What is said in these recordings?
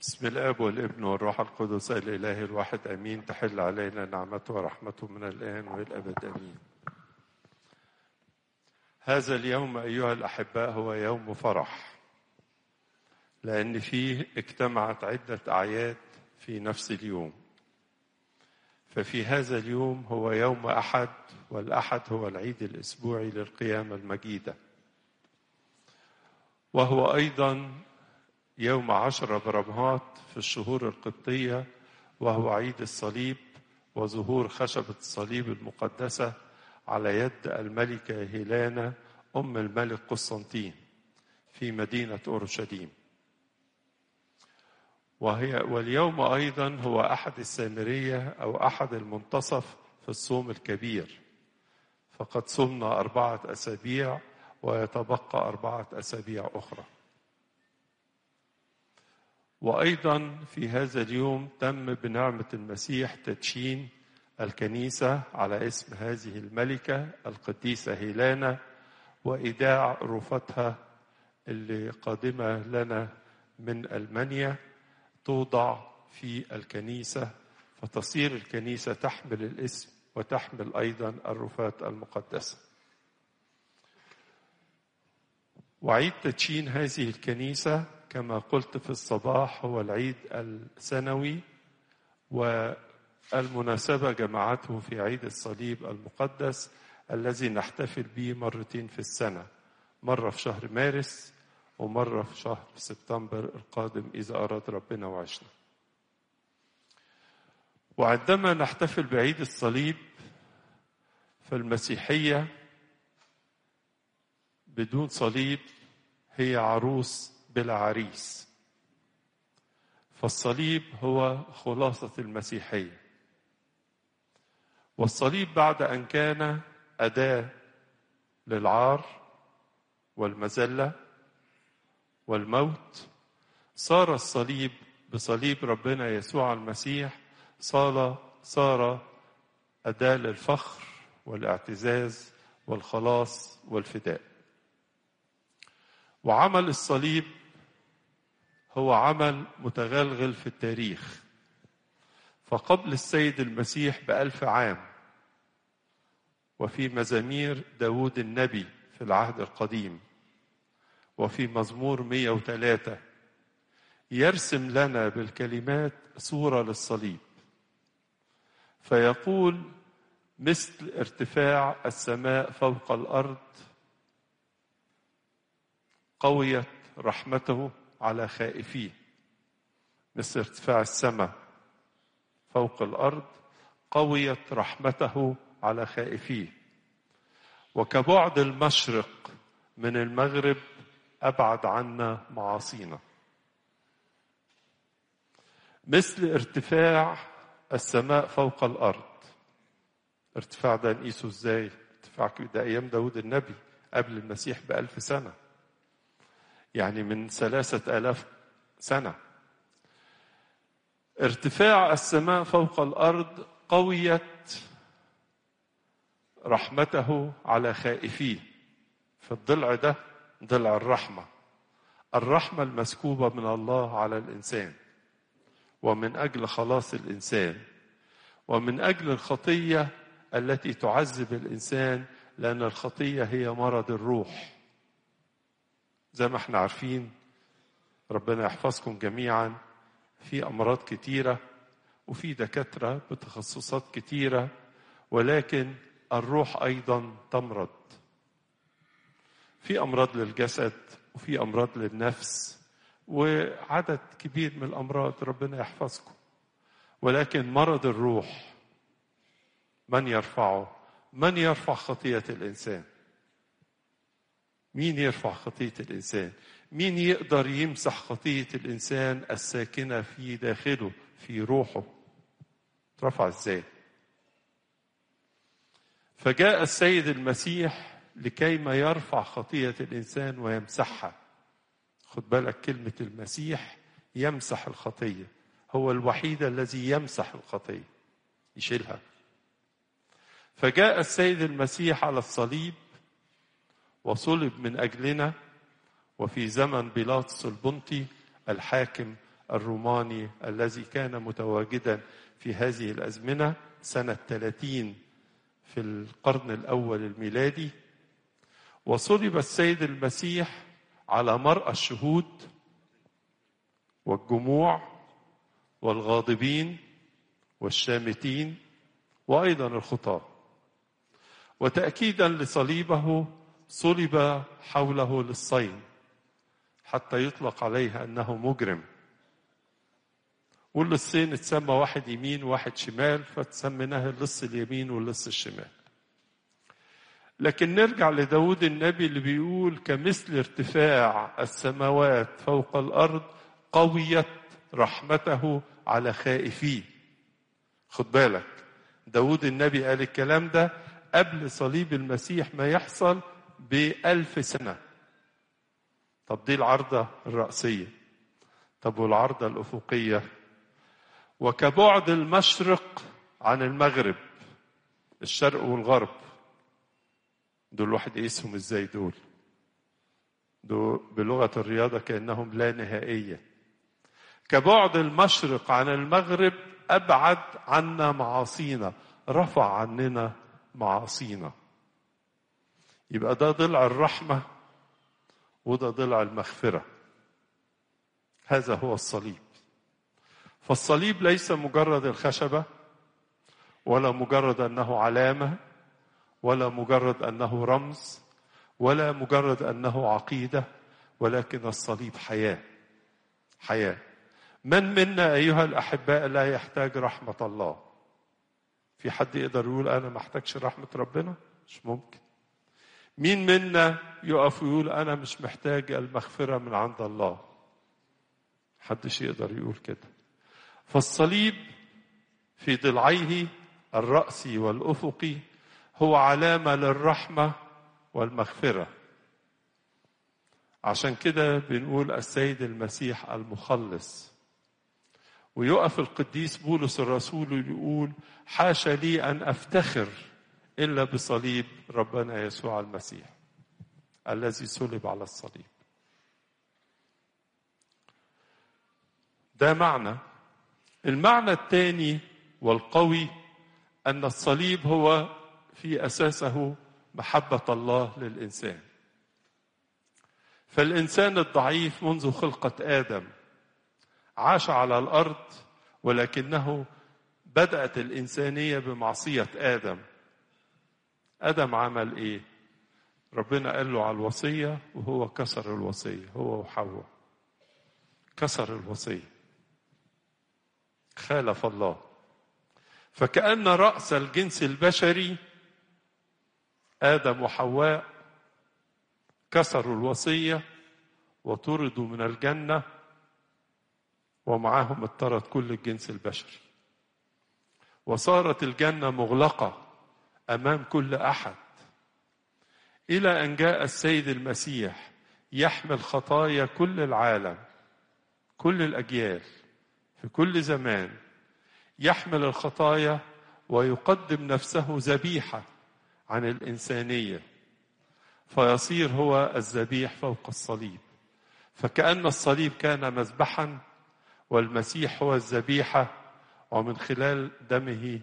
بسم الاب والابن والروح القدس الاله الواحد امين تحل علينا نعمته ورحمته من الان والى الابد امين. هذا اليوم ايها الاحباء هو يوم فرح لان فيه اجتمعت عده اعياد في نفس اليوم. ففي هذا اليوم هو يوم احد والاحد هو العيد الاسبوعي للقيامه المجيده. وهو ايضا يوم عشر برمهات في الشهور القبطية وهو عيد الصليب وظهور خشبة الصليب المقدسة على يد الملكة هيلانا أم الملك قسطنطين في مدينة أورشليم وهي واليوم أيضا هو أحد السامرية أو أحد المنتصف في الصوم الكبير فقد صمنا أربعة أسابيع ويتبقى أربعة أسابيع أخرى وايضا في هذا اليوم تم بنعمه المسيح تدشين الكنيسه على اسم هذه الملكه القديسه هيلانا وايداع رفاتها اللي قادمه لنا من المانيا توضع في الكنيسه فتصير الكنيسه تحمل الاسم وتحمل ايضا الرفات المقدسه وعيد تدشين هذه الكنيسه كما قلت في الصباح هو العيد السنوي والمناسبة جمعته في عيد الصليب المقدس الذي نحتفل به مرتين في السنة مرة في شهر مارس ومرة في شهر سبتمبر القادم إذا أراد ربنا وعشنا وعندما نحتفل بعيد الصليب فالمسيحية بدون صليب هي عروس بلا عريس فالصليب هو خلاصة المسيحية والصليب بعد أن كان أداة للعار والمذلة والموت صار الصليب بصليب ربنا يسوع المسيح صار صار أداة للفخر والاعتزاز والخلاص والفداء وعمل الصليب هو عمل متغلغل في التاريخ فقبل السيد المسيح بألف عام وفي مزامير داود النبي في العهد القديم وفي مزمور 103 يرسم لنا بالكلمات صورة للصليب فيقول مثل ارتفاع السماء فوق الأرض قويت رحمته على خائفيه مثل ارتفاع السماء فوق الارض قويت رحمته على خائفيه وكبعد المشرق من المغرب ابعد عنا معاصينا مثل ارتفاع السماء فوق الارض ارتفاع ده نقيسه ازاي ارتفاع ده ايام داود النبي قبل المسيح بألف سنه يعني من ثلاثة آلاف سنة ارتفاع السماء فوق الأرض قويت رحمته على خائفيه في الضلع ده ضلع الرحمة الرحمة المسكوبة من الله على الإنسان ومن أجل خلاص الإنسان ومن أجل الخطية التي تعذب الإنسان لأن الخطية هي مرض الروح زي ما احنا عارفين ربنا يحفظكم جميعا في امراض كتيره وفي دكاتره بتخصصات كتيره ولكن الروح ايضا تمرض في امراض للجسد وفي امراض للنفس وعدد كبير من الامراض ربنا يحفظكم ولكن مرض الروح من يرفعه من يرفع خطيه الانسان مين يرفع خطية الإنسان؟ مين يقدر يمسح خطية الإنسان الساكنة في داخله في روحه؟ ترفع إزاي؟ فجاء السيد المسيح لكي ما يرفع خطية الإنسان ويمسحها. خد بالك كلمة المسيح يمسح الخطية. هو الوحيد الذي يمسح الخطية. يشيلها. فجاء السيد المسيح على الصليب وصلب من اجلنا وفي زمن بيلاطس البنطي الحاكم الروماني الذي كان متواجدا في هذه الازمنه سنه 30 في القرن الاول الميلادي وصلب السيد المسيح على مرأى الشهود والجموع والغاضبين والشامتين وايضا الخطاه وتاكيدا لصليبه صلب حوله للصين حتى يطلق عليه انه مجرم واللصين اتسمى واحد يمين وواحد شمال فتسميناه اللص اليمين واللص الشمال لكن نرجع لداود النبي اللي بيقول كمثل ارتفاع السماوات فوق الأرض قويت رحمته على خائفيه خد بالك داود النبي قال الكلام ده قبل صليب المسيح ما يحصل بألف سنة طب دي العرضة الرأسية طب والعرضة الأفقية وكبعد المشرق عن المغرب الشرق والغرب دول واحد يقيسهم ازاي دول دول بلغة الرياضة كأنهم لا نهائية كبعد المشرق عن المغرب أبعد عنا معاصينا رفع عننا معاصينا يبقى ده ضلع الرحمة وده ضلع المغفرة هذا هو الصليب فالصليب ليس مجرد الخشبة ولا مجرد أنه علامة ولا مجرد انه رمز ولا مجرد انه عقيده ولكن الصليب حياه حياه من منا ايها الاحباء لا يحتاج رحمه الله في حد يقدر يقول انا ما احتاجش رحمه ربنا مش ممكن مين منا يقف ويقول انا مش محتاج المغفره من عند الله محدش يقدر يقول كده فالصليب في ضلعيه الرأسي والأفقي هو علامة للرحمة والمغفرة عشان كده بنقول السيد المسيح المخلص ويقف القديس بولس الرسول يقول حاشا لي أن أفتخر إلا بصليب ربنا يسوع المسيح الذي صلب على الصليب ده معنى المعنى الثاني والقوي أن الصليب هو في اساسه محبه الله للانسان فالانسان الضعيف منذ خلقه ادم عاش على الارض ولكنه بدات الانسانيه بمعصيه ادم ادم عمل ايه ربنا قال له على الوصيه وهو كسر الوصيه هو وحواء كسر الوصيه خالف الله فكأن رأس الجنس البشري آدم وحواء كسروا الوصية وطردوا من الجنة ومعاهم اضطرد كل الجنس البشري وصارت الجنة مغلقة أمام كل أحد إلى أن جاء السيد المسيح يحمل خطايا كل العالم كل الأجيال في كل زمان يحمل الخطايا ويقدم نفسه ذبيحه عن الانسانيه فيصير هو الذبيح فوق الصليب فكان الصليب كان مذبحا والمسيح هو الذبيحه ومن خلال دمه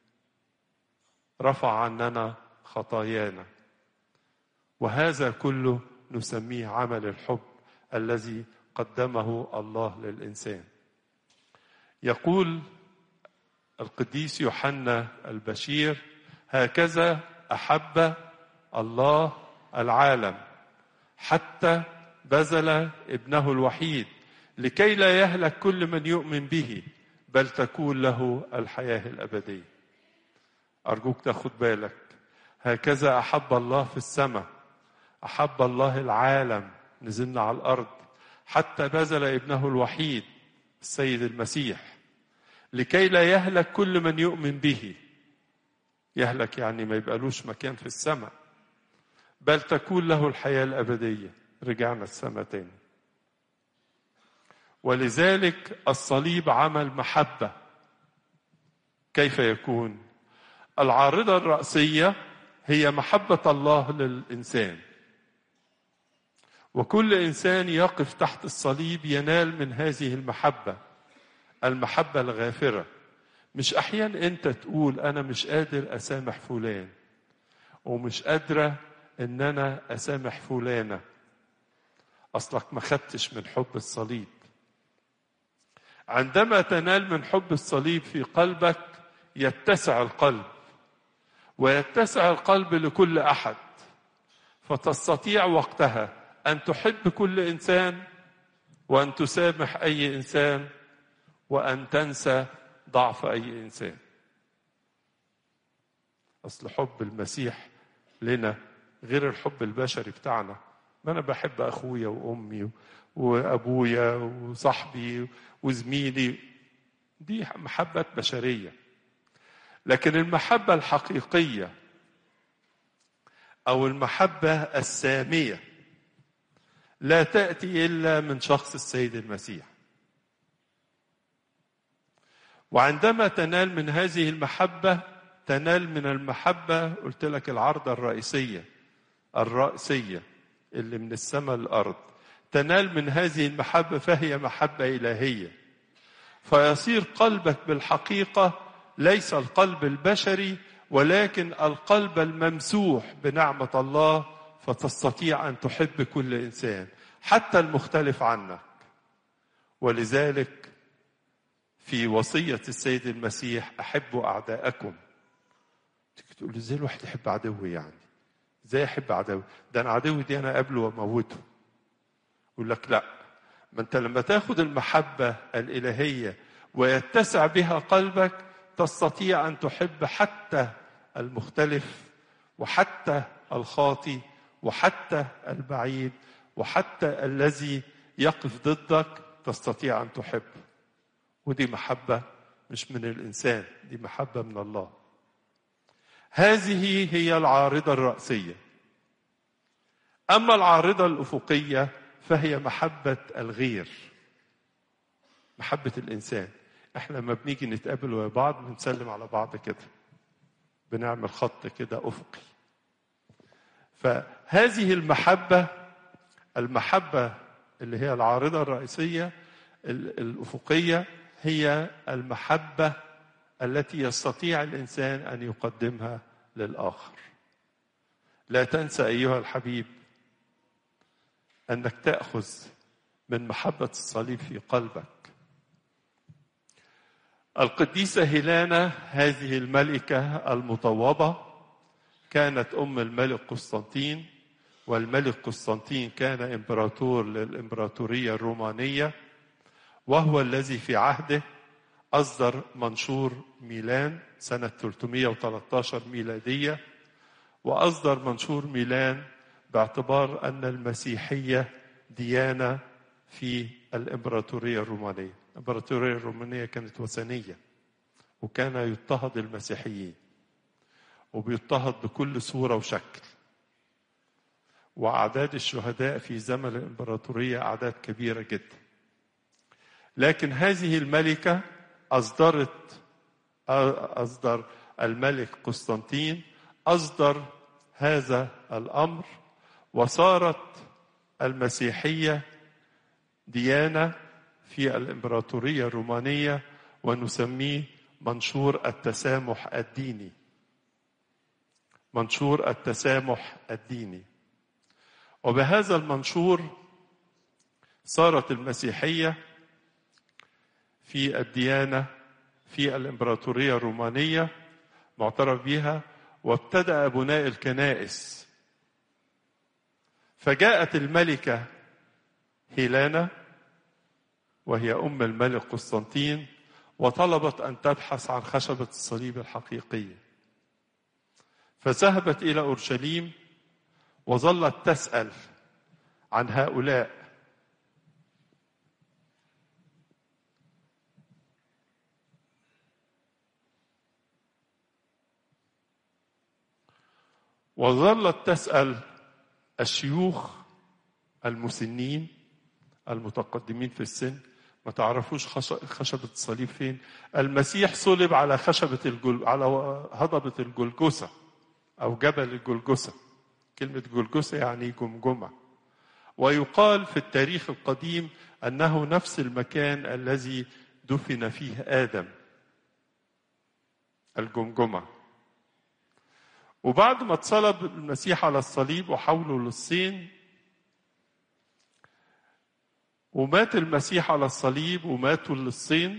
رفع عننا خطايانا وهذا كله نسميه عمل الحب الذي قدمه الله للانسان يقول القديس يوحنا البشير هكذا احب الله العالم حتى بذل ابنه الوحيد لكي لا يهلك كل من يؤمن به بل تكون له الحياه الابديه ارجوك تاخد بالك هكذا احب الله في السماء احب الله العالم نزلنا على الارض حتى بذل ابنه الوحيد السيد المسيح لكي لا يهلك كل من يؤمن به يهلك يعني ما يبقالوش مكان في السماء بل تكون له الحياة الأبدية رجعنا السماء تاني ولذلك الصليب عمل محبة كيف يكون العارضة الرأسية هي محبة الله للإنسان وكل انسان يقف تحت الصليب ينال من هذه المحبه المحبه الغافره مش احيانا انت تقول انا مش قادر اسامح فلان ومش قادره ان انا اسامح فلانه اصلك ما خدتش من حب الصليب عندما تنال من حب الصليب في قلبك يتسع القلب ويتسع القلب لكل احد فتستطيع وقتها ان تحب كل انسان وان تسامح اي انسان وان تنسى ضعف اي انسان اصل حب المسيح لنا غير الحب البشري بتاعنا ما انا بحب اخويا وامي وابويا وصاحبي وزميلي دي محبه بشريه لكن المحبه الحقيقيه او المحبه الساميه لا تاتي الا من شخص السيد المسيح وعندما تنال من هذه المحبه تنال من المحبه قلت لك العرضه الرئيسيه الرأسيه اللي من السماء للارض تنال من هذه المحبه فهي محبه الهيه فيصير قلبك بالحقيقه ليس القلب البشري ولكن القلب الممسوح بنعمه الله فتستطيع ان تحب كل انسان حتى المختلف عنك ولذلك في وصيه السيد المسيح احبوا اعداءكم تقول لي ازاي الواحد يحب عدوي يعني ازاي احب عدوي ده انا عدوي دي انا اقابله واموته يقول لك لا ما انت لما تاخد المحبه الالهيه ويتسع بها قلبك تستطيع ان تحب حتى المختلف وحتى الخاطي وحتى البعيد وحتى الذي يقف ضدك تستطيع ان تحب ودي محبه مش من الانسان دي محبه من الله هذه هي العارضه الراسيه اما العارضه الافقيه فهي محبه الغير محبه الانسان احنا لما بنيجي نتقابل ويا بعض بنسلم على بعض كده بنعمل خط كده افقي فهذه المحبه المحبه اللي هي العارضه الرئيسيه الافقيه هي المحبه التي يستطيع الانسان ان يقدمها للاخر لا تنسى ايها الحبيب انك تاخذ من محبه الصليب في قلبك القديسه هيلانا هذه الملكه المطوبه كانت ام الملك قسطنطين والملك قسطنطين كان امبراطور للامبراطوريه الرومانيه وهو الذي في عهده أصدر منشور ميلان سنة 313 ميلادية وأصدر منشور ميلان باعتبار أن المسيحية ديانة في الإمبراطورية الرومانية الإمبراطورية الرومانية كانت وثنية وكان يضطهد المسيحيين وبيضطهد بكل صورة وشكل وأعداد الشهداء في زمن الإمبراطورية أعداد كبيرة جدا لكن هذه الملكة أصدرت أصدر الملك قسطنطين أصدر هذا الأمر وصارت المسيحية ديانة في الإمبراطورية الرومانية ونسميه منشور التسامح الديني منشور التسامح الديني وبهذا المنشور صارت المسيحيه في الديانه في الامبراطوريه الرومانيه معترف بها وابتدا بناء الكنائس فجاءت الملكه هيلانا وهي ام الملك قسطنطين وطلبت ان تبحث عن خشبه الصليب الحقيقيه فذهبت الى اورشليم وظلت تسال عن هؤلاء وظلت تسال الشيوخ المسنين المتقدمين في السن ما تعرفوش خشبة الصليب فين المسيح صلب على خشبة الجل... على هضبة الجلجسة أو جبل الجلجسة كلمة جلجسة يعني جمجمة ويقال في التاريخ القديم انه نفس المكان الذي دفن فيه ادم الجمجمه وبعد ما اتصلب المسيح على الصليب وحوله للصين ومات المسيح على الصليب وماتوا للصين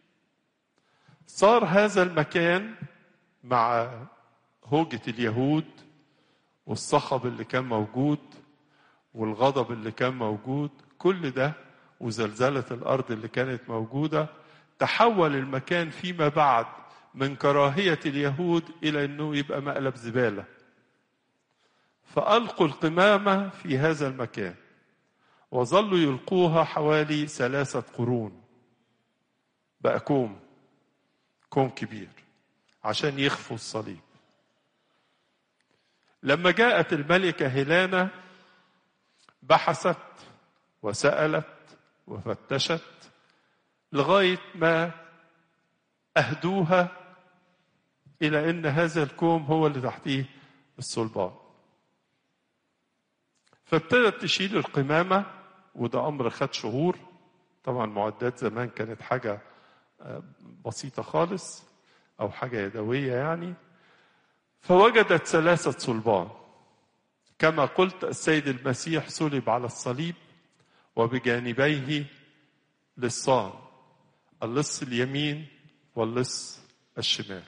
صار هذا المكان مع هوجة اليهود والصخب اللي كان موجود والغضب اللي كان موجود كل ده وزلزلة الأرض اللي كانت موجودة تحول المكان فيما بعد من كراهية اليهود إلى أنه يبقى مقلب زبالة فألقوا القمامة في هذا المكان وظلوا يلقوها حوالي ثلاثة قرون بقى كوم كوم كبير عشان يخفوا الصليب لما جاءت الملكة هيلانا بحثت وسألت وفتشت لغاية ما أهدوها إلى أن هذا الكوم هو اللي تحتيه الصلبان فابتدت تشيل القمامة وده أمر خد شهور طبعا معدات زمان كانت حاجة بسيطة خالص أو حاجة يدوية يعني فوجدت ثلاثة صلبان كما قلت السيد المسيح صلب على الصليب وبجانبيه لصان اللص اليمين واللص الشمال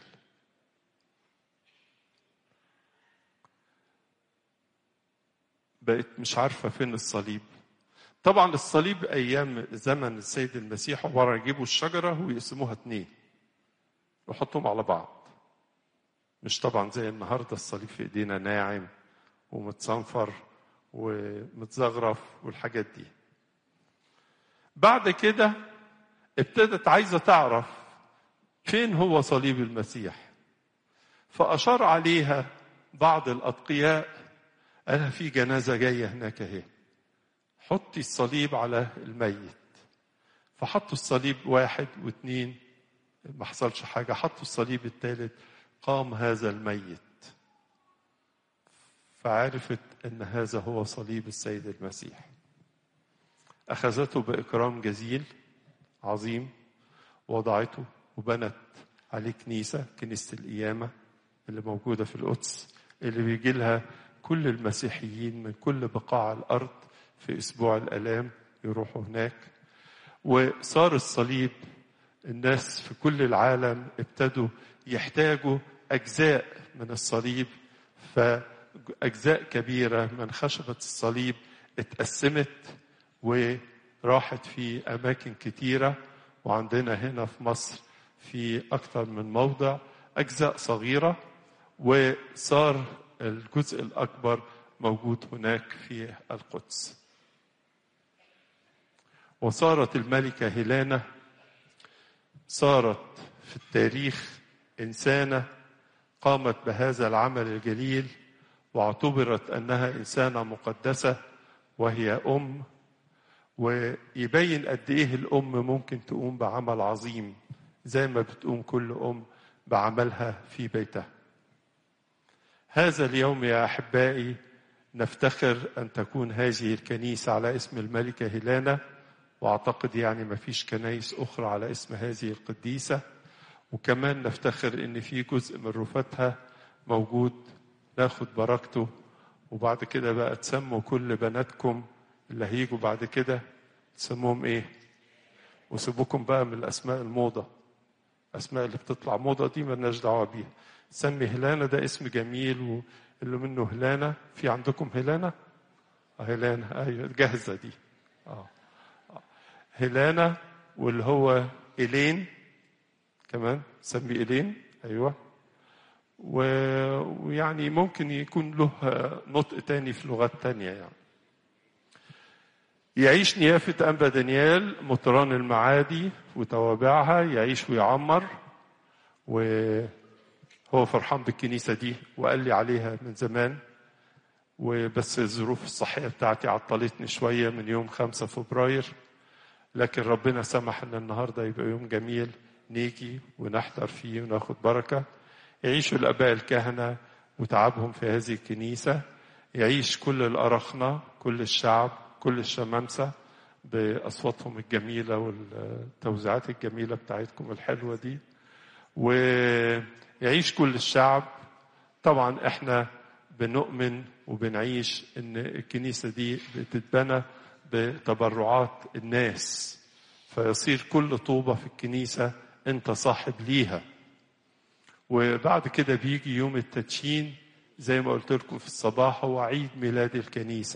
بقت مش عارفة فين الصليب طبعا الصليب أيام زمن السيد المسيح عبارة يجيبوا الشجرة ويقسموها اتنين ويحطهم على بعض مش طبعا زي النهاردة الصليب في ايدينا ناعم ومتصنفر ومتزغرف والحاجات دي بعد كده ابتدت عايزة تعرف فين هو صليب المسيح فأشار عليها بعض الأتقياء قالها في جنازة جاية هناك اهي حطي الصليب على الميت فحطوا الصليب واحد واثنين ما حصلش حاجة حطوا الصليب الثالث قام هذا الميت فعرفت ان هذا هو صليب السيد المسيح اخذته باكرام جزيل عظيم وضعته وبنت عليه كنيسه كنيسه القيامه اللي موجوده في القدس اللي بيجي لها كل المسيحيين من كل بقاع الارض في اسبوع الالام يروحوا هناك وصار الصليب الناس في كل العالم ابتدوا يحتاجوا اجزاء من الصليب فاجزاء كبيره من خشبه الصليب اتقسمت وراحت في اماكن كتيره وعندنا هنا في مصر في اكثر من موضع اجزاء صغيره وصار الجزء الاكبر موجود هناك في القدس وصارت الملكه هيلانا صارت في التاريخ انسانه قامت بهذا العمل الجليل واعتبرت انها انسانه مقدسه وهي ام ويبين قد ايه الام ممكن تقوم بعمل عظيم زي ما بتقوم كل ام بعملها في بيتها هذا اليوم يا احبائي نفتخر ان تكون هذه الكنيسه على اسم الملكه هيلانا واعتقد يعني ما فيش كنايس اخرى على اسم هذه القديسه وكمان نفتخر ان في جزء من رفاتها موجود ناخد بركته وبعد كده بقى تسموا كل بناتكم اللي هيجوا بعد كده تسموهم ايه وسيبوكم بقى من الاسماء الموضه الاسماء اللي بتطلع موضه دي مالناش دعوه بيها سمي هلانة ده اسم جميل واللي منه هلانة في عندكم هلانة آه هلانة ايوه جاهزة دي اه هلانة واللي هو إلين كمان سمي إلين أيوة ويعني ممكن يكون له نطق تاني في لغات تانية يعني يعيش نيافة أنبا دانيال مطران المعادي وتوابعها يعيش ويعمر وهو فرحان بالكنيسة دي وقال لي عليها من زمان وبس الظروف الصحية بتاعتي عطلتني شوية من يوم 5 فبراير لكن ربنا سمح ان النهارده يبقى يوم جميل نيجي ونحضر فيه وناخد بركه يعيشوا الاباء الكهنه وتعبهم في هذه الكنيسه يعيش كل الأرخنة كل الشعب كل الشمامسة بأصواتهم الجميلة والتوزيعات الجميلة بتاعتكم الحلوة دي ويعيش كل الشعب طبعا احنا بنؤمن وبنعيش ان الكنيسة دي بتتبنى بتبرعات الناس فيصير كل طوبة في الكنيسة انت صاحب ليها وبعد كده بيجي يوم التدشين زي ما قلت لكم في الصباح هو عيد ميلاد الكنيسة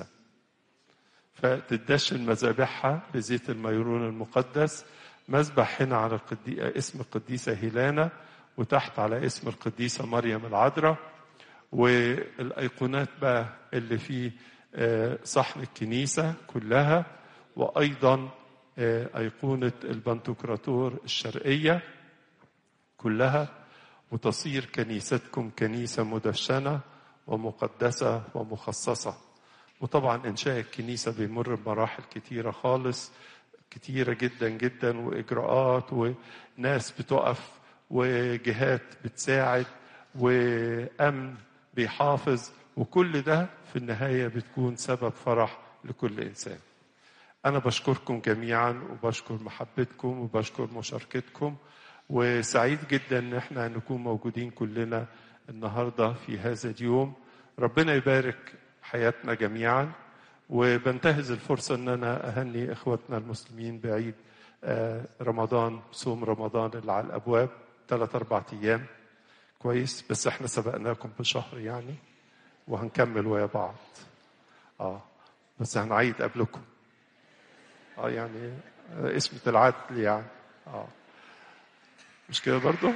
فتدشن مذابحها بزيت الميرون المقدس مذبح هنا على القدي... اسم القديسة هيلانا وتحت على اسم القديسة مريم العذراء والأيقونات بقى اللي في صحن الكنيسة كلها وأيضا أيقونة البنتوكراتور الشرقية كلها وتصير كنيستكم كنيسة مدشنة ومقدسة ومخصصة وطبعا إنشاء الكنيسة بيمر بمراحل كتيرة خالص كتيرة جدا جدا وإجراءات وناس بتقف وجهات بتساعد وأمن بيحافظ وكل ده في النهاية بتكون سبب فرح لكل إنسان أنا بشكركم جميعا وبشكر محبتكم وبشكر مشاركتكم وسعيد جدا ان احنا نكون موجودين كلنا النهارده في هذا اليوم ربنا يبارك حياتنا جميعا وبنتهز الفرصه ان انا اهني اخواتنا المسلمين بعيد رمضان صوم رمضان اللي على الابواب ثلاث اربع ايام كويس بس احنا سبقناكم بشهر يعني وهنكمل ويا بعض اه بس هنعيد قبلكم اه يعني اسمة العدل يعني اه مش كده برضو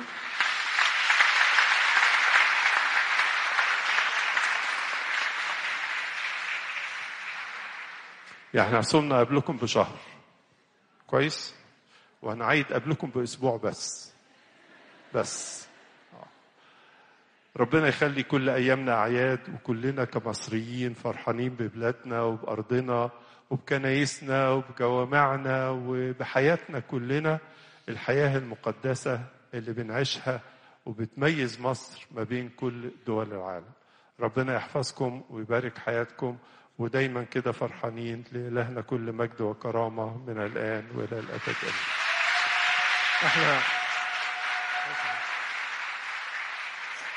يعني احنا صمنا قبلكم بشهر كويس وهنعيد قبلكم باسبوع بس بس ربنا يخلي كل ايامنا اعياد وكلنا كمصريين فرحانين ببلادنا وبارضنا وبكنايسنا وبجوامعنا وبحياتنا كلنا الحياه المقدسه اللي بنعيشها وبتميز مصر ما بين كل دول العالم ربنا يحفظكم ويبارك حياتكم ودايما كده فرحانين لإلهنا كل مجد وكرامة من الآن وإلى الأبد آمين. احنا